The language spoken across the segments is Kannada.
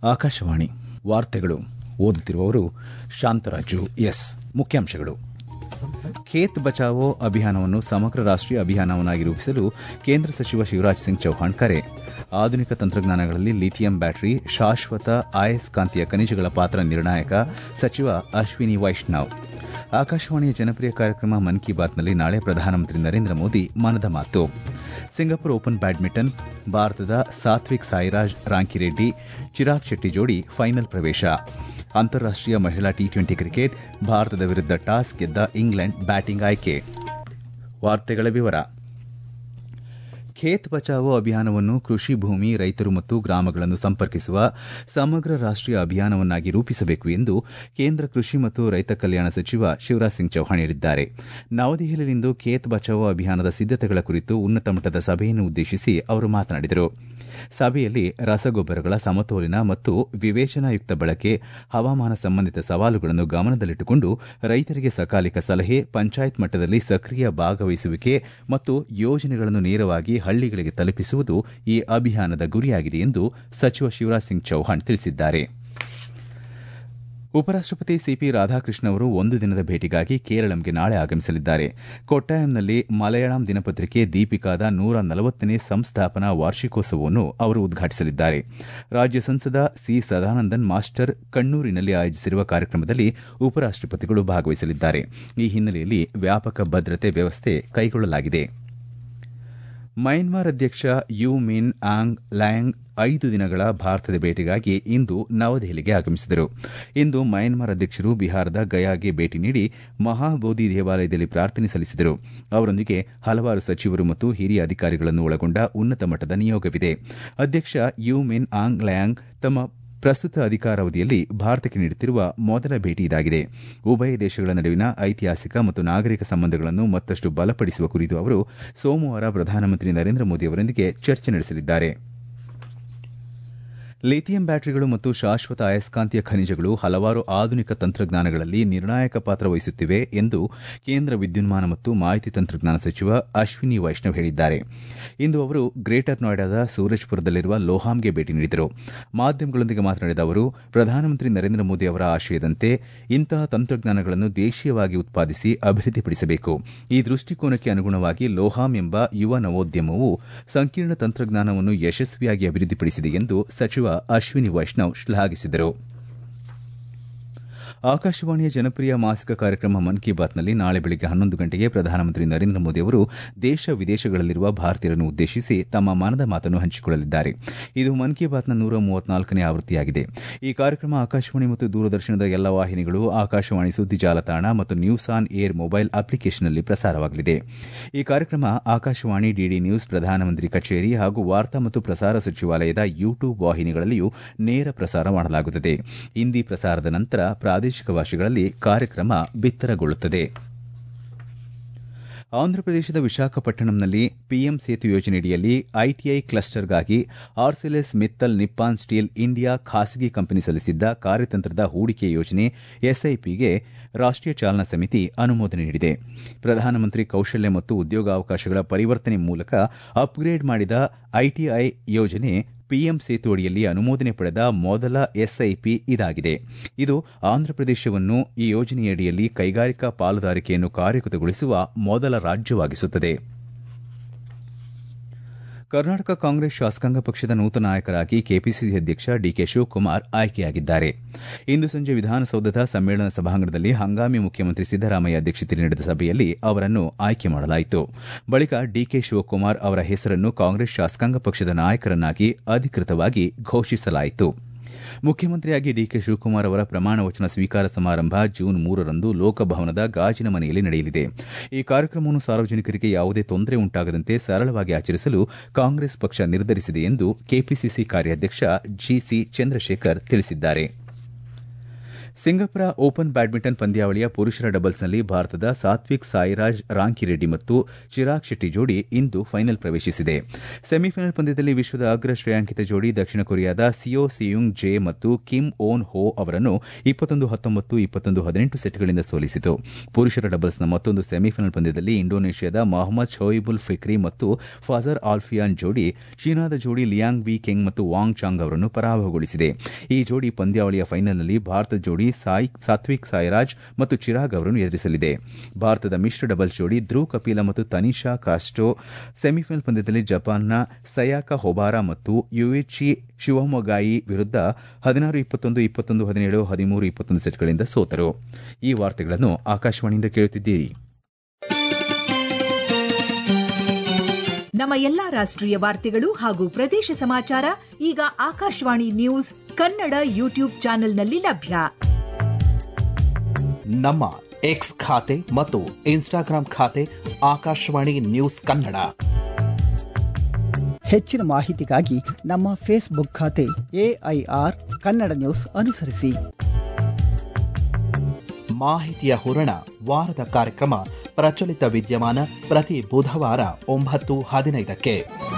ಆಕಾಶವಾಣಿ ವಾರ್ತೆಗಳು ಓದುತ್ತಿರುವವರು ಶಾಂತರಾಜು ಎಸ್ ಮುಖ್ಯಾಂಶಗಳು ಖೇತ್ ಬಚಾವೋ ಅಭಿಯಾನವನ್ನು ಸಮಗ್ರ ರಾಷ್ಟೀಯ ಅಭಿಯಾನವನ್ನಾಗಿ ರೂಪಿಸಲು ಕೇಂದ್ರ ಸಚಿವ ಶಿವರಾಜ್ ಸಿಂಗ್ ಚೌಹಾಣ್ ಕರೆ ಆಧುನಿಕ ತಂತ್ರಜ್ಞಾನಗಳಲ್ಲಿ ಲಿಥಿಯಂ ಬ್ಯಾಟರಿ ಶಾಶ್ವತ ಅಯಸ್ಕಾಂತೀಯ ಖನಿಜಗಳ ಪಾತ್ರ ನಿರ್ಣಾಯಕ ಸಚಿವ ಅಶ್ವಿನಿ ವೈಷ್ಣವ್ ಆಕಾಶವಾಣಿಯ ಜನಪ್ರಿಯ ಕಾರ್ಯಕ್ರಮ ಮನ್ ಕಿ ಬಾತ್ನಲ್ಲಿ ನಾಳೆ ಪ್ರಧಾನಮಂತ್ರಿ ನರೇಂದ್ರ ಮೋದಿ ಮನದ ಮಾತು ಸಿಂಗಾಪುರ್ ಓಪನ್ ಬ್ಯಾಡ್ಮಿಂಟನ್ ಭಾರತದ ಸಾತ್ವಿಕ್ ಸಾಯಿರಾಜ್ ರಾಂಕಿರೆಡ್ಡಿ ಚಿರಾಗ್ ಶೆಟ್ಟಿ ಜೋಡಿ ಫೈನಲ್ ಪ್ರವೇಶ ಅಂತಾರಾಷ್ಟೀಯ ಮಹಿಳಾ ಟಿ ಟ್ವೆಂಟಿ ಕ್ರಿಕೆಟ್ ಭಾರತದ ವಿರುದ್ಧ ಟಾಸ್ ಗೆದ್ದ ಇಂಗ್ಲೆಂಡ್ ಬ್ಯಾಟಿಂಗ್ ಆಯ್ಕೆ ವಾರ್ತೆಗಳ ವಿವರ ಖೇತ್ ಬಚಾವೋ ಅಭಿಯಾನವನ್ನು ಕೃಷಿ ಭೂಮಿ ರೈತರು ಮತ್ತು ಗ್ರಾಮಗಳನ್ನು ಸಂಪರ್ಕಿಸುವ ಸಮಗ್ರ ರಾಷ್ಟೀಯ ಅಭಿಯಾನವನ್ನಾಗಿ ರೂಪಿಸಬೇಕು ಎಂದು ಕೇಂದ್ರ ಕೃಷಿ ಮತ್ತು ರೈತ ಕಲ್ಯಾಣ ಸಚಿವ ಶಿವರಾಜ್ ಸಿಂಗ್ ಚೌಹಾಣ್ ಹೇಳಿದ್ದಾರೆ ನವದೆಹಲಿಯಲ್ಲಿಂದು ಖೇತ್ ಬಚಾವೋ ಅಭಿಯಾನದ ಸಿದ್ದತೆಗಳ ಕುರಿತು ಉನ್ನತ ಮಟ್ಟದ ಸಭೆಯನ್ನು ಉದ್ದೇಶಿಸಿ ಅವರು ಮಾತನಾಡಿದರು ಸಭೆಯಲ್ಲಿ ರಸಗೊಬ್ಬರಗಳ ಸಮತೋಲಿನ ಮತ್ತು ವಿವೇಚನಾಯುಕ್ತ ಬಳಕೆ ಹವಾಮಾನ ಸಂಬಂಧಿತ ಸವಾಲುಗಳನ್ನು ಗಮನದಲ್ಲಿಟ್ಟುಕೊಂಡು ರೈತರಿಗೆ ಸಕಾಲಿಕ ಸಲಹೆ ಪಂಚಾಯತ್ ಮಟ್ಟದಲ್ಲಿ ಸಕ್ರಿಯ ಭಾಗವಹಿಸುವಿಕೆ ಮತ್ತು ಯೋಜನೆಗಳನ್ನು ನೇರವಾಗಿ ಹಳ್ಳಿಗಳಿಗೆ ತಲುಪಿಸುವುದು ಈ ಅಭಿಯಾನದ ಗುರಿಯಾಗಿದೆ ಎಂದು ಸಚಿವ ಶಿವರಾಜ್ ಸಿಂಗ್ ಚೌಹಾಣ್ ತಿಳಿಸಿದ್ದಾರೆ ಉಪರಾಷ್ಟಪತಿ ಸಿಪಿ ರಾಧಾಕೃಷ್ಣ ಅವರು ಒಂದು ದಿನದ ಭೇಟಿಗಾಗಿ ಕೇರಳಂಗೆ ನಾಳೆ ಆಗಮಿಸಲಿದ್ದಾರೆ ಕೊಟ್ಟಾಯಂನಲ್ಲಿ ಮಲಯಾಳಂ ದಿನಪತ್ರಿಕೆ ದೀಪಿಕಾದ ನೂರ ನಲವತ್ತನೇ ಸಂಸ್ಥಾಪನಾ ವಾರ್ಷಿಕೋತ್ಸವವನ್ನು ಅವರು ಉದ್ಘಾಟಿಸಲಿದ್ದಾರೆ ರಾಜ್ಯ ಸಂಸದ ಸಿ ಸದಾನಂದನ್ ಮಾಸ್ಟರ್ ಕಣ್ಣೂರಿನಲ್ಲಿ ಆಯೋಜಿಸಿರುವ ಕಾರ್ಯಕ್ರಮದಲ್ಲಿ ಉಪರಾಷ್ಟಪತಿಗಳು ಭಾಗವಹಿಸಲಿದ್ದಾರೆ ಈ ಹಿನ್ನೆಲೆಯಲ್ಲಿ ವ್ಯಾಪಕ ಭದ್ರತೆ ವ್ಯವಸ್ಥೆ ಕೈಗೊಳ್ಳಲಾಗಿದೆ ಮಯನ್ಮಾರ್ ಅಧ್ಯಕ್ಷ ಯು ಮಿನ್ ಆಂಗ್ ಲ್ಯಾಂಗ್ ಐದು ದಿನಗಳ ಭಾರತದ ಭೇಟಿಗಾಗಿ ಇಂದು ನವದೆಹಲಿಗೆ ಆಗಮಿಸಿದರು ಇಂದು ಮಯನ್ಮಾರ್ ಅಧ್ಯಕ್ಷರು ಬಿಹಾರದ ಗಯಾಗೆ ಭೇಟಿ ನೀಡಿ ಮಹಾಬೋಧಿ ದೇವಾಲಯದಲ್ಲಿ ಪ್ರಾರ್ಥನೆ ಸಲ್ಲಿಸಿದರು ಅವರೊಂದಿಗೆ ಹಲವಾರು ಸಚಿವರು ಮತ್ತು ಹಿರಿಯ ಅಧಿಕಾರಿಗಳನ್ನು ಒಳಗೊಂಡ ಉನ್ನತ ಮಟ್ಟದ ನಿಯೋಗವಿದೆ ಅಧ್ಯಕ್ಷ ಯು ಮಿನ್ ಆಂಗ್ ಲ್ಯಾಂಗ್ ತಮ್ಮ ಪ್ರಸ್ತುತ ಅಧಿಕಾರಾವಧಿಯಲ್ಲಿ ಭಾರತಕ್ಕೆ ನೀಡುತ್ತಿರುವ ಮೊದಲ ಭೇಟಿ ಇದಾಗಿದೆ ಉಭಯ ದೇಶಗಳ ನಡುವಿನ ಐತಿಹಾಸಿಕ ಮತ್ತು ನಾಗರಿಕ ಸಂಬಂಧಗಳನ್ನು ಮತ್ತಷ್ಟು ಬಲಪಡಿಸುವ ಕುರಿತು ಅವರು ಸೋಮವಾರ ಪ್ರಧಾನಮಂತ್ರಿ ನರೇಂದ್ರ ಮೋದಿ ಅವರೊಂದಿಗೆ ಚರ್ಚೆ ನಡೆಸಲಿದ್ದಾರೆ ಲಿಥಿಯಂ ಬ್ಯಾಟರಿಗಳು ಮತ್ತು ಶಾಶ್ವತ ಅಯಸ್ಕಾಂತೀಯ ಖನಿಜಗಳು ಹಲವಾರು ಆಧುನಿಕ ತಂತ್ರಜ್ಞಾನಗಳಲ್ಲಿ ನಿರ್ಣಾಯಕ ಪಾತ್ರ ವಹಿಸುತ್ತಿವೆ ಎಂದು ಕೇಂದ್ರ ವಿದ್ಯುನ್ಮಾನ ಮತ್ತು ಮಾಹಿತಿ ತಂತ್ರಜ್ಞಾನ ಸಚಿವ ಅಶ್ವಿನಿ ವೈಷ್ಣವ್ ಹೇಳಿದ್ದಾರೆ ಇಂದು ಅವರು ಗ್ರೇಟರ್ ನೋಯ್ಡಾದ ಸೂರಜ್ಪುರದಲ್ಲಿರುವ ಲೋಹಾಮ್ಗೆ ಭೇಟಿ ನೀಡಿದರು ಮಾಧ್ಯಮಗಳೊಂದಿಗೆ ಮಾತನಾಡಿದ ಅವರು ಪ್ರಧಾನಮಂತ್ರಿ ನರೇಂದ್ರ ಮೋದಿ ಅವರ ಆಶಯದಂತೆ ಇಂತಹ ತಂತ್ರಜ್ಞಾನಗಳನ್ನು ದೇಶೀಯವಾಗಿ ಉತ್ಪಾದಿಸಿ ಅಭಿವೃದ್ಧಿಪಡಿಸಬೇಕು ಈ ದೃಷ್ಟಿಕೋನಕ್ಕೆ ಅನುಗುಣವಾಗಿ ಲೋಹಾಮ್ ಎಂಬ ಯುವ ನವೋದ್ಯಮವು ಸಂಕೀರ್ಣ ತಂತ್ರಜ್ಞಾನವನ್ನು ಯಶಸ್ವಿಯಾಗಿ ಅಭಿವೃದ್ಧಿಪಡಿಸಿದೆ ಎಂದು ಸಚಿವ ಅಶ್ವಿನಿ ವೈಷ್ಣವ್ ಶ್ಲಾಘಿಸಿದರು ಆಕಾಶವಾಣಿಯ ಜನಪ್ರಿಯ ಮಾಸಿಕ ಕಾರ್ಯಕ್ರಮ ಮನ್ ಕಿ ಬಾತ್ನಲ್ಲಿ ನಾಳೆ ಬೆಳಗ್ಗೆ ಹನ್ನೊಂದು ಗಂಟೆಗೆ ಪ್ರಧಾನಮಂತ್ರಿ ನರೇಂದ್ರ ಮೋದಿ ಅವರು ದೇಶ ವಿದೇಶಗಳಲ್ಲಿರುವ ಭಾರತೀಯರನ್ನು ಉದ್ದೇಶಿಸಿ ತಮ್ಮ ಮನದ ಮಾತನ್ನು ಹಂಚಿಕೊಳ್ಳಲಿದ್ದಾರೆ ಇದು ಮನ್ ಕಿ ಬಾತ್ನ ನೂರ ಮೂವತ್ನಾಲ್ಕನೇ ಆವೃತ್ತಿಯಾಗಿದೆ ಈ ಕಾರ್ಯಕ್ರಮ ಆಕಾಶವಾಣಿ ಮತ್ತು ದೂರದರ್ಶನದ ಎಲ್ಲ ವಾಹಿನಿಗಳು ಆಕಾಶವಾಣಿ ಸುದ್ದಿ ಜಾಲತಾಣ ಮತ್ತು ನ್ಯೂಸ್ ಆನ್ ಏರ್ ಮೊಬೈಲ್ ಅಪ್ಲಿಕೇಶನ್ನಲ್ಲಿ ಪ್ರಸಾರವಾಗಲಿದೆ ಈ ಕಾರ್ಯಕ್ರಮ ಆಕಾಶವಾಣಿ ಡಿಡಿ ನ್ಯೂಸ್ ಪ್ರಧಾನಮಂತ್ರಿ ಕಚೇರಿ ಹಾಗೂ ವಾರ್ತಾ ಮತ್ತು ಪ್ರಸಾರ ಸಚಿವಾಲಯದ ಯೂಟ್ಯೂಬ್ ವಾಹಿನಿಗಳಲ್ಲಿಯೂ ನೇರ ಪ್ರಸಾರ ಮಾಡಲಾಗುತ್ತದೆ ಹಿಂದಿ ಪ್ರಸಾರದ ನಂತರ ಪ್ರಾದೇಶಿಕ ಭಾಷೆಗಳಲ್ಲಿ ಕಾರ್ಯಕ್ರಮ ಬಿತ್ತರಗೊಳ್ಳುತ್ತದೆ ಆಂಧ್ರಪ್ರದೇಶದ ವಿಶಾಖಪಟ್ಟಣಂನಲ್ಲಿ ಪಿಎಂ ಸೇತು ಯೋಜನೆಯಡಿಯಲ್ಲಿ ಐಟಿಐ ಕ್ಲಸ್ಟರ್ಗಾಗಿ Arcelor Mittal Nippon Steel India ಖಾಸಗಿ ಕಂಪನಿ ಸಲ್ಲಿಸಿದ್ದ ಕಾರ್ಯತಂತ್ರದ ಹೂಡಿಕೆ ಯೋಜನೆ ಎಸ್ಐಪಿಗೆ ರಾಷ್ಟೀಯ ಚಾಲನಾ ಸಮಿತಿ ಅನುಮೋದನೆ ನೀಡಿದೆ ಪ್ರಧಾನಮಂತ್ರಿ ಕೌಶಲ್ಯ ಮತ್ತು ಉದ್ಯೋಗಾವಕಾಶಗಳ ಪರಿವರ್ತನೆ ಮೂಲಕ ಅಪ್ಗ್ರೇಡ್ ಮಾಡಿದ ಐಟಿಐ ಯೋಜನೆ ಪಿಎಂ ಸೇತು ಅಡಿಯಲ್ಲಿ ಅನುಮೋದನೆ ಪಡೆದ ಮೊದಲ ಎಸ್ಐಪಿ ಇದಾಗಿದೆ ಇದು ಆಂಧ್ರಪ್ರದೇಶವನ್ನು ಈ ಯೋಜನೆಯಡಿಯಲ್ಲಿ ಕೈಗಾರಿಕಾ ಪಾಲುದಾರಿಕೆಯನ್ನು ಕಾರ್ಯಗತಗೊಳಿಸುವ ಮೊದಲ ರಾಜ್ಯವಾಗಿಸುತ್ತದೆ ಕರ್ನಾಟಕ ಕಾಂಗ್ರೆಸ್ ಶಾಸಕಾಂಗ ಪಕ್ಷದ ನೂತನ ನಾಯಕರಾಗಿ ಕೆಪಿಸಿಸಿ ಅಧ್ಯಕ್ಷ ಡಿಕೆ ಶಿವಕುಮಾರ್ ಆಯ್ಕೆಯಾಗಿದ್ದಾರೆ ಇಂದು ಸಂಜೆ ವಿಧಾನಸೌಧದ ಸಮ್ಮೇಳನ ಸಭಾಂಗಣದಲ್ಲಿ ಹಂಗಾಮಿ ಮುಖ್ಯಮಂತ್ರಿ ಸಿದ್ದರಾಮಯ್ಯ ಅಧ್ಯಕ್ಷತೆಯಲ್ಲಿ ನಡೆದ ಸಭೆಯಲ್ಲಿ ಅವರನ್ನು ಆಯ್ಕೆ ಮಾಡಲಾಯಿತು ಬಳಿಕ ಡಿಕೆ ಶಿವಕುಮಾರ್ ಅವರ ಹೆಸರನ್ನು ಕಾಂಗ್ರೆಸ್ ಶಾಸಕಾಂಗ ಪಕ್ಷದ ನಾಯಕರನ್ನಾಗಿ ಅಧಿಕೃತವಾಗಿ ಘೋಷಿಸಲಾಯಿತು ಮುಖ್ಯಮಂತ್ರಿಯಾಗಿ ಡಿಕೆ ಶಿವಕುಮಾರ್ ಅವರ ಪ್ರಮಾಣ ವಚನ ಸ್ವೀಕಾರ ಸಮಾರಂಭ ಜೂನ್ ಮೂರರಂದು ಲೋಕಭವನದ ಗಾಜಿನ ಮನೆಯಲ್ಲಿ ನಡೆಯಲಿದೆ ಈ ಕಾರ್ಯಕ್ರಮವನ್ನು ಸಾರ್ವಜನಿಕರಿಗೆ ಯಾವುದೇ ತೊಂದರೆ ಉಂಟಾಗದಂತೆ ಸರಳವಾಗಿ ಆಚರಿಸಲು ಕಾಂಗ್ರೆಸ್ ಪಕ್ಷ ನಿರ್ಧರಿಸಿದೆ ಎಂದು ಕೆಪಿಸಿಸಿ ಕಾರ್ಯಾಧ್ಯಕ್ಷ ಜಿಸಿ ಚಂದ್ರಶೇಖರ್ ತಿಳಿಸಿದ್ದಾರೆ ಸಿಂಗಪುರ ಓಪನ್ ಬ್ಯಾಡ್ಮಿಂಟನ್ ಪಂದ್ಯಾವಳಿಯ ಪುರುಷರ ಡಬಲ್ಸ್ನಲ್ಲಿ ಭಾರತದ ಸಾತ್ವಿಕ್ ಸಾಯಿರಾಜ್ ರಾಂಕಿರೆಡ್ಡಿ ಮತ್ತು ಚಿರಾಗ್ ಶೆಟ್ಟಿ ಜೋಡಿ ಇಂದು ಫೈನಲ್ ಪ್ರವೇಶಿಸಿದೆ ಸೆಮಿಫೈನಲ್ ಪಂದ್ಯದಲ್ಲಿ ವಿಶ್ವದ ಅಗ್ರ ಶ್ರೇಯಾಂಕಿತ ಜೋಡಿ ದಕ್ಷಿಣ ಕೊರಿಯಾದ ಸಿಯೋ ಸಿಯುಂಗ್ ಜೆ ಮತ್ತು ಕಿಮ್ ಓನ್ ಹೋ ಅವರನ್ನು ಇಪ್ಪತ್ತೊಂದು ಹತ್ತೊಂಬತ್ತು ಇಪ್ಪತ್ತೊಂದು ಹದಿನೆಂಟು ಸೆಟ್ಗಳಿಂದ ಸೋಲಿಸಿತು ಪುರುಷರ ಡಬಲ್ಸ್ನ ಮತ್ತೊಂದು ಸೆಮಿಫೈನಲ್ ಪಂದ್ಯದಲ್ಲಿ ಇಂಡೋನೇಷ್ಯಾದ ಮೊಹಮ್ಮದ್ ಶೋಯಿಬುಲ್ ಫಿಕ್ರಿ ಮತ್ತು ಫಜರ್ ಆಲ್ಫಿಯಾನ್ ಜೋಡಿ ಚೀನಾದ ಜೋಡಿ ಲಿಯಾಂಗ್ ವಿ ಕೆಂಗ್ ಮತ್ತು ವಾಂಗ್ ಚಾಂಗ್ ಅವರನ್ನು ಪರಾಭವಗೊಳಿಸಿದೆ ಈ ಜೋಡಿ ಪಂದ್ಯಾವಳಿಯ ಫೈನಲ್ನಲ್ಲಿ ಭಾರತದ ಜೋಡಿ ಸಾಯಿ ಸಾತ್ವಿಕ್ ಸಾಯಿರಾಜ್ ಮತ್ತು ಚಿರಾಗ್ ಅವರನ್ನು ಎದುರಿಸಲಿದೆ ಭಾರತದ ಮಿಶ್ರ ಡಬಲ್ಸ್ ಜೋಡಿ ಧ್ರುವ್ ಕಪಿಲ ಮತ್ತು ತನಿಷಾ ಕಾಸ್ಟೋ ಸೆಮಿಫೈನಲ್ ಪಂದ್ಯದಲ್ಲಿ ಜಪಾನ್ನ ಸಯಾಕ ಹೊಬಾರಾ ಮತ್ತು ಯುಎಚಿ ಶಿವಮೊಗಾಯಿ ವಿರುದ್ಧ ಹದಿನಾರು ಇಪ್ಪತ್ತೊಂದು ಇಪ್ಪತ್ತೊಂದು ಹದಿನೇಳು ಹದಿಮೂರು ಇಪ್ಪತ್ತೊಂದು ಸೆಟ್ಗಳಿಂದ ಸೋತರು ಈ ವಾರ್ತೆಗಳನ್ನು ಆಕಾಶವಾಣಿಯಿಂದ ಕೇಳುತ್ತಿದ್ದೀರಿ ನಮ್ಮ ಎಲ್ಲಾ ರಾಷ್ಟ್ರೀಯ ವಾರ್ತೆಗಳು ಹಾಗೂ ಪ್ರದೇಶ ಸಮಾಚಾರ ಈಗ ಆಕಾಶವಾಣಿ ನ್ಯೂಸ್ ಕನ್ನಡ ಯೂಟ್ಯೂಬ್ ಚಾನೆಲ್ನಲ್ಲಿ ಲಭ್ಯ ನಮ್ಮ ಎಕ್ಸ್ ಖಾತೆ ಮತ್ತು ಇನ್ಸ್ಟಾಗ್ರಾಂ ಖಾತೆ ಆಕಾಶವಾಣಿ ನ್ಯೂಸ್ ಕನ್ನಡ ಹೆಚ್ಚಿನ ಮಾಹಿತಿಗಾಗಿ ನಮ್ಮ ಫೇಸ್ಬುಕ್ ಖಾತೆ ಎಐಆರ್ ಕನ್ನಡ ನ್ಯೂಸ್ ಅನುಸರಿಸಿ ಮಾಹಿತಿಯ ಹೂರಣ ವಾರದ ಕಾರ್ಯಕ್ರಮ ಪ್ರಚಲಿತ ವಿದ್ಯಮಾನ ಪ್ರತಿ ಬುಧವಾರ ಒಂಬತ್ತು ಹದಿನೈದಕ್ಕೆ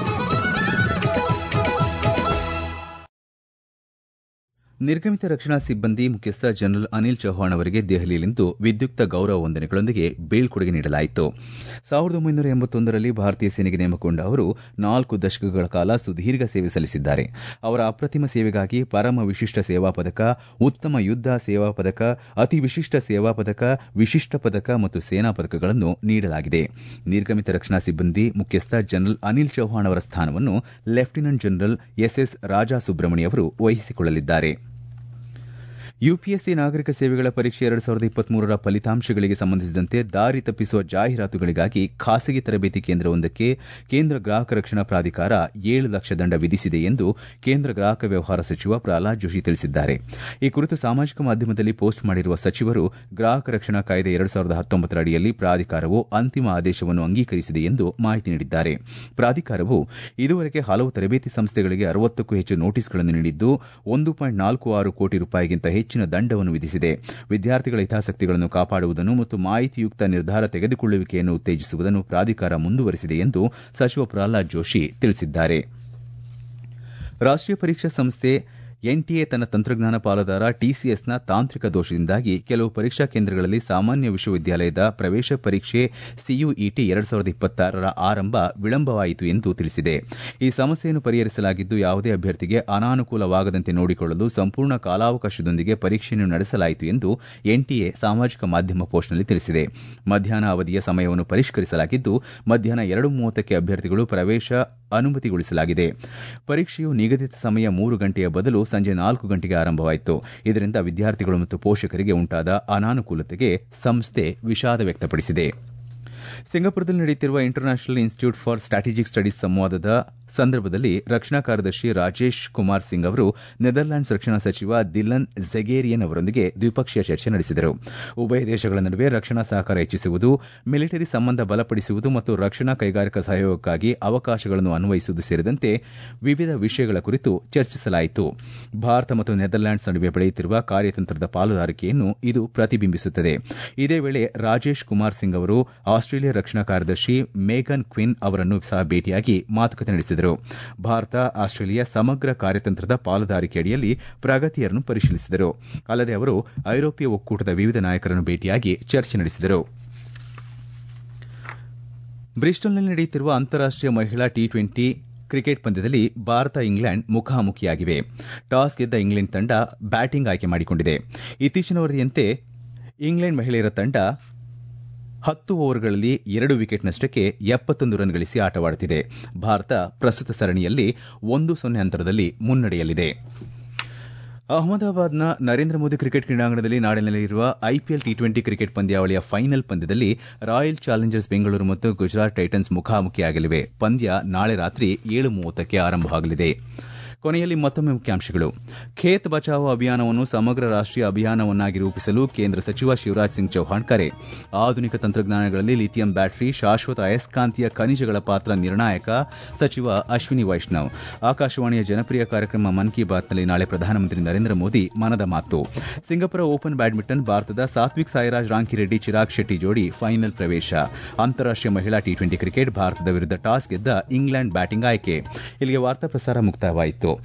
ನಿರ್ಗಮಿತ ರಕ್ಷಣಾ ಸಿಬ್ಬಂದಿ ಮುಖ್ಯಸ್ಥ ಜನರಲ್ ಅನಿಲ್ ಚೌಹಾಣ್ ಅವರಿಗೆ ದೆಹಲಿಯಲ್ಲಿಂದು ವಿದ್ಯುಕ್ತ ಗೌರವ ವಂದನೆಗಳೊಂದಿಗೆ ಬೀಳ್ಕೊಡುಗೆ ನೀಡಲಾಯಿತು ಸಾವಿರದ ಒಂಬೈನೂರ ಎಂಬತ್ತೊಂದರಲ್ಲಿ ಭಾರತೀಯ ಸೇನೆಗೆ ನೇಮಕಗೊಂಡ ಅವರು ನಾಲ್ಕು ದಶಕಗಳ ಕಾಲ ಸುದೀರ್ಘ ಸೇವೆ ಸಲ್ಲಿಸಿದ್ದಾರೆ ಅವರ ಅಪ್ರತಿಮ ಸೇವೆಗಾಗಿ ಪರಮ ವಿಶಿಷ್ಟ ಸೇವಾ ಪದಕ ಉತ್ತಮ ಯುದ್ಧ ಸೇವಾ ಪದಕ ಅತಿ ವಿಶಿಷ್ಟ ಸೇವಾ ಪದಕ ವಿಶಿಷ್ಟ ಪದಕ ಮತ್ತು ಸೇನಾ ಪದಕಗಳನ್ನು ನೀಡಲಾಗಿದೆ ನಿರ್ಗಮಿತ ರಕ್ಷಣಾ ಸಿಬ್ಬಂದಿ ಮುಖ್ಯಸ್ಥ ಜನರಲ್ ಅನಿಲ್ ಚೌಹಾಣ್ ಅವರ ಸ್ಥಾನವನ್ನು lieutenant general SS Raja Subramani ಅವರು ವಹಿಸಿಕೊಳ್ಳಲಿದ್ದಾರೆ ಯುಪಿಎಸ್ಸಿ ನಾಗರಿಕ ಸೇವೆಗಳ ಪರೀಕ್ಷೆ ಎರಡು ಸಾವಿರದ ಇಪ್ಪತ್ಮೂರರ ಫಲಿತಾಂಶಗಳಿಗೆ ಸಂಬಂಧಿಸಿದಂತೆ ದಾರಿ ತಪ್ಪಿಸುವ ಜಾಹೀರಾತುಗಳಿಗಾಗಿ ಖಾಸಗಿ ತರಬೇತಿ ಕೇಂದ್ರವೊಂದಕ್ಕೆ ಕೇಂದ್ರ ಗ್ರಾಹಕ ರಕ್ಷಣಾ ಪ್ರಾಧಿಕಾರ ಏಳು ಲಕ್ಷ ದಂಡ ವಿಧಿಸಿದೆ ಎಂದು ಕೇಂದ್ರ ಗ್ರಾಹಕ ವ್ಯವಹಾರ ಸಚಿವ ಪ್ರಹ್ಲಾದ್ ಜೋಶಿ ತಿಳಿಸಿದ್ದಾರೆ ಈ ಕುರಿತು ಸಾಮಾಜಿಕ ಮಾಧ್ಯಮದಲ್ಲಿ ಪೋಸ್ಟ್ ಮಾಡಿರುವ ಸಚಿವರು ಗ್ರಾಹಕ ರಕ್ಷಣಾ ಕಾಯ್ದೆ ಎರಡು ಸಾವಿರದ ಹತ್ತೊಂಬತ್ತರ ಅಡಿಯಲ್ಲಿ ಪ್ರಾಧಿಕಾರವು ಅಂತಿಮ ಆದೇಶವನ್ನು ಅಂಗೀಕರಿಸಿದೆ ಎಂದು ಮಾಹಿತಿ ನೀಡಿದ್ದಾರೆ ಪ್ರಾಧಿಕಾರವು ಇದುವರೆಗೆ ಹಲವು ತರಬೇತಿ ಸಂಸ್ಥೆಗಳಿಗೆ ಅರವತ್ತಕ್ಕೂ ಹೆಚ್ಚು ನೋಟಿಸ್ಗಳನ್ನು ನೀಡಿದ್ದು ಒಂದು ಪಾಯಿಂಟ್ ನಾಲ್ಕು ಆರು ಕೋಟಿ ರೂಪಾಯಿಗಿಂತ ಹೆಚ್ಚಿನ ದಂಡವನ್ನು ವಿಧಿಸಿದೆ ವಿದ್ಯಾರ್ಥಿಗಳ ಹಿತಾಸಕ್ತಿಗಳನ್ನು ಕಾಪಾಡುವುದನ್ನು ಮತ್ತು ಮಾಹಿತಿಯುಕ್ತ ನಿರ್ಧಾರ ತೆಗೆದುಕೊಳ್ಳುವಿಕೆಯನ್ನು ಉತ್ತೇಜಿಸುವುದನ್ನು ಪ್ರಾಧಿಕಾರ ಮುಂದುವರೆಸಿದೆ ಎಂದು ಸಚಿವ ಪ್ರಹ್ಲಾದ್ ಜೋಶಿ ತಿಳಿಸಿದ್ದಾರೆ ರಾಷ್ಟೀಯ ಪರೀಕ್ಷಾ ಸಂಸ್ಥೆ ಎನ್ಟಿಎ ತನ್ನ ತಂತ್ರಜ್ಞಾನ ಪಾಲುದಾರ ಟಿಸಿಎಸ್ನ ತಾಂತ್ರಿಕ ದೋಷದಿಂದಾಗಿ ಕೆಲವು ಪರೀಕ್ಷಾ ಕೇಂದ್ರಗಳಲ್ಲಿ ಸಾಮಾನ್ಯ ವಿಶ್ವವಿದ್ಯಾಲಯದ ಪ್ರವೇಶ ಪರೀಕ್ಷೆ ಸಿಯುಇಟಿ ಎರಡು ಸಾವಿರದ ಇಪ್ಪತ್ತಾರರ ಆರಂಭ ವಿಳಂಬವಾಯಿತು ಎಂದು ತಿಳಿಸಿದೆ ಈ ಸಮಸ್ಯೆಯನ್ನು ಪರಿಹರಿಸಲಾಗಿದ್ದು ಯಾವುದೇ ಅಭ್ಯರ್ಥಿಗೆ ಅನಾನುಕೂಲವಾಗದಂತೆ ನೋಡಿಕೊಳ್ಳಲು ಸಂಪೂರ್ಣ ಕಾಲಾವಕಾಶದೊಂದಿಗೆ ಪರೀಕ್ಷೆಯನ್ನು ನಡೆಸಲಾಯಿತು ಎಂದು ಎನ್ಟಿಎ ಸಾಮಾಜಿಕ ಮಾಧ್ಯಮ ಪೋಸ್ಟ್ನಲ್ಲಿ ತಿಳಿಸಿದೆ ಮಧ್ಯಾಹ್ನ ಅವಧಿಯ ಸಮಯವನ್ನು ಪರಿಷ್ಕರಿಸಲಾಗಿದ್ದು ಮಧ್ಯಾಹ್ನ ಎರಡು ಮೂವತ್ತಕ್ಕೆ ಅಭ್ಯರ್ಥಿಗಳು ಪ್ರವೇಶ ಅನುಮತಿಗೊಳಿಸಲಾಗಿದೆ ಪರೀಕ್ಷೆಯು ನಿಗದಿತ ಸಮಯ ಮೂರು ಗಂಟೆಯ ಬದಲು ಸಂಜೆ ನಾಲ್ಕು ಗಂಟೆಗೆ ಆರಂಭವಾಯಿತು ಇದರಿಂದ ವಿದ್ಯಾರ್ಥಿಗಳು ಮತ್ತು ಪೋಷಕರಿಗೆ ಉಂಟಾದ ಅನಾನುಕೂಲತೆಗೆ ಸಂಸ್ಥೆ ವಿಷಾದ ವ್ಯಕ್ತಪಡಿಸಿದೆ ಸಿಂಗಾಪುರದಲ್ಲಿ ನಡೆಯುತ್ತಿರುವ International Institute for Strategic Studies ಸಂವಾದದ ಸಂದರ್ಭದಲ್ಲಿ ರಕ್ಷಣಾ ಕಾರ್ಯದರ್ಶಿ ರಾಜೇಶ್ ಕುಮಾರ್ ಸಿಂಗ್ ಅವರು ನೆದರ್ಲ್ಯಾಂಡ್ಸ್ ರಕ್ಷಣಾ ಸಚಿವ ದಿಲನ್ ಝೆಗೇರಿಯನ್ ಅವರೊಂದಿಗೆ ದ್ವಿಪಕ್ಷೀಯ ಚರ್ಚೆ ನಡೆಸಿದರು ಉಭಯ ದೇಶಗಳ ನಡುವೆ ರಕ್ಷಣಾ ಸಹಕಾರ ಹೆಚ್ಚಿಸುವುದು ಮಿಲಿಟರಿ ಸಂಬಂಧ ಬಲಪಡಿಸುವುದು ಮತ್ತು ರಕ್ಷಣಾ ಕೈಗಾರಿಕಾ ಸಹಯೋಗಕ್ಕಾಗಿ ಅವಕಾಶಗಳನ್ನು ಅನ್ವಯಿಸುವುದು ಸೇರಿದಂತೆ ವಿವಿಧ ವಿಷಯಗಳ ಕುರಿತು ಚರ್ಚಿಸಲಾಯಿತು ಭಾರತ ಮತ್ತು ನೆದರ್ಲ್ಯಾಂಡ್ಸ್ ನಡುವೆ ಬೆಳೆಯುತ್ತಿರುವ ಕಾರ್ಯತಂತ್ರದ ಪಾಲುದಾರಿಕೆಯನ್ನು ಇದು ಪ್ರತಿಬಿಂಬಿಸುತ್ತದೆ ಇದೇ ವೇಳೆ ರಾಜೇಶ್ ಕುಮಾರ್ ಸಿಂಗ್ ಅವರು ಆಸ್ಟ್ರೇಲಿಯಾ ರಕ್ಷಣಾ ಕಾರ್ಯದರ್ಶಿ ಮೇಗನ್ ಕ್ವಿನ್ ಅವರನ್ನು ಸಹ ಭೇಟಿಯಾಗಿ ಮಾತುಕತೆ ನಡೆಸಿದರು ಭಾರತ ಆಸ್ಟ್ರೇಲಿಯಾ ಸಮಗ್ರ ಕಾರ್ಯತಂತ್ರದ ಪಾಲುದಾರಿಕೆ ಅಡಿಯಲ್ಲಿ ಪ್ರಗತಿಯನ್ನು ಪರಿಶೀಲಿಸಿದರು ಅಲ್ಲದೆ ಅವರು ಐರೋಪ್ಯ ಒಕ್ಕೂಟದ ವಿವಿಧ ನಾಯಕರನ್ನು ಭೇಟಿಯಾಗಿ ಚರ್ಚೆ ನಡೆಸಿದರು ಬ್ರಿಸ್ಟಲ್ನಲ್ಲಿ ನಡೆಯುತ್ತಿರುವ ಅಂತಾರಾಷ್ಟೀಯ ಮಹಿಳಾ ಟಿ ಟ್ವೆಂಟಿ ಕ್ರಿಕೆಟ್ ಪಂದ್ಯದಲ್ಲಿ ಭಾರತ ಇಂಗ್ಲೆಂಡ್ ಮುಖಾಮುಖಿಯಾಗಿವೆ ಟಾಸ್ ಗೆದ್ದ ಇಂಗ್ಲೆಂಡ್ ತಂಡ ಬ್ಯಾಟಿಂಗ್ ಆಯ್ಕೆ ಮಾಡಿಕೊಂಡಿದೆ ಇತ್ತೀಚಿನ ವರದಿಯಂತೆ ಇಂಗ್ಲೆಂಡ್ ಮಹಿಳೆಯರ ತಂಡ ಹತ್ತು ಓವರ್ಗಳಲ್ಲಿ ಎರಡು ವಿಕೆಟ್ ನಷ್ಟಕ್ಕೆ ಎಪ್ಪತ್ತೊಂದು ರನ್ ಗಳಿಸಿ ಆಟವಾಡುತ್ತಿದೆ ಭಾರತ ಪ್ರಸ್ತುತ ಸರಣಿಯಲ್ಲಿ ಒಂದು ಸೊನ್ನೆ ಅಂತರದಲ್ಲಿ ಮುನ್ನಡೆಯಲ್ಲಿದೆ ಅಹಮದಾಬಾದ್ನ ನರೇಂದ್ರ ಮೋದಿ ಕ್ರಿಕೆಟ್ ಕ್ರೀಡಾಂಗಣದಲ್ಲಿ ನಾಳೆ ನಡೆಯಲಿರುವ ಐಪಿಎಲ್ ಟಿ ಟ್ವೆಂಟಿ ಕ್ರಿಕೆಟ್ ಪಂದ್ಯಾವಳಿಯ ಫೈನಲ್ ಪಂದ್ಯದಲ್ಲಿ ರಾಯಲ್ ಚಾಲೆಂಜರ್ಸ್ ಬೆಂಗಳೂರು ಮತ್ತು ಗುಜರಾತ್ ಟೈಟನ್ಸ್ ಮುಖಾಮುಖಿಯಾಗಲಿವೆ ಪಂದ್ಯ ನಾಳೆ ರಾತ್ರಿ ಏಳು ಮೂವತ್ತಕ್ಕೆ ಆರಂಭವಾಗಲಿದೆ ಕೊನೆಯಲ್ಲಿ ಮತ್ತೊಮ್ಮೆ ಮುಖ್ಯಾಂಶಗಳು ಖೇತ್ ಬಚಾವೋ ಅಭಿಯಾನವನ್ನು ಸಮಗ್ರ ರಾಷ್ಟೀಯ ಅಭಿಯಾನವನ್ನಾಗಿ ರೂಪಿಸಲು ಕೇಂದ್ರ ಸಚಿವ ಶಿವರಾಜ್ ಸಿಂಗ್ ಚೌಹಾಣ್ ಕರೆ ಆಧುನಿಕ ತಂತ್ರಜ್ಞಾನಗಳಲ್ಲಿ ಲಿಥಿಯಂ ಬ್ಯಾಟರಿ ಶಾಶ್ವತ ಅಯಸ್ಕಾಂತೀಯ ಖನಿಜಗಳ ಪಾತ್ರ ನಿರ್ಣಾಯಕ ಸಚಿವ ಅಶ್ವಿನಿ ವೈಷ್ಣವ್ ಆಕಾಶವಾಣಿಯ ಜನಪ್ರಿಯ ಕಾರ್ಯಕ್ರಮ ಮನ್ ಕಿ ಬಾತ್ನಲ್ಲಿ ನಾಳೆ ಪ್ರಧಾನಮಂತ್ರಿ ನರೇಂದ್ರ ಮೋದಿ ಮನದ ಮಾತು ಸಿಂಗಪುರ ಓಪನ್ ಬ್ಯಾಡ್ಮಿಂಟನ್ ಭಾರತದ ಸಾತ್ವಿಕ್ ಸಾಯಿರಾಜ್ ರಾಂಕಿರೆಡ್ಡಿ ಚಿರಾಗ್ ಶೆಟ್ಟಿ ಜೋಡಿ ಫೈನಲ್ ಪ್ರವೇಶ ಅಂತಾರಾಷ್ಟೀಯ ಮಹಿಳಾ ಟಿ ಟ್ವೆಂಟಿ ಕ್ರಿಕೆಟ್ ಭಾರತದ ವಿರುದ್ಧ ಟಾಸ್ ಗೆದ್ದ ಇಂಗ್ಲೆಂಡ್ ಬ್ಯಾಟಿಂಗ್ ಆಯ್ಕೆ ಇಲ್ಲಿಗೆ ವಾರ್ತಾ ಪ್ರಸಾರ ಮುಕ್ತಾಯವಾಯಿತು